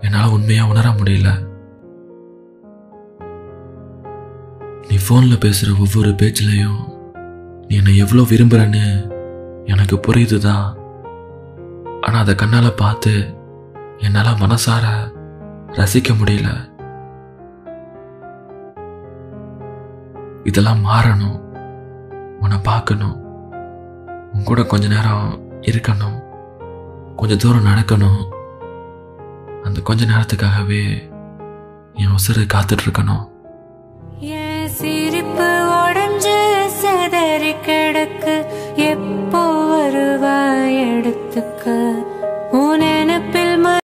என்னால் உண்மையாக உணர முடியல நீ ஃபோனில் பேசுகிற ஒவ்வொரு பேச்சிலையும் நீ என்னை எவ்வளோ விரும்புகிறன்னு எனக்கு புரியுது தான் ஆனால் அதை கண்ணால் பார்த்து என்னால் மனசார ரசிக்க முடியல இதெல்லாம் மாறணும் உன்னை பார்க்கணும் உன் கூட கொஞ்ச நேரம் இருக்கணும் கொஞ்ச தூரம் நடக்கணும் அந்த கொஞ்ச நேரத்துக்காகவே என் உசுறு காத்துட்டு இருக்கணும் என் சிரிப்பு உடஞ்சு சிதறி கிடக்கு எப்போ வருவாய் எடுத்துக்க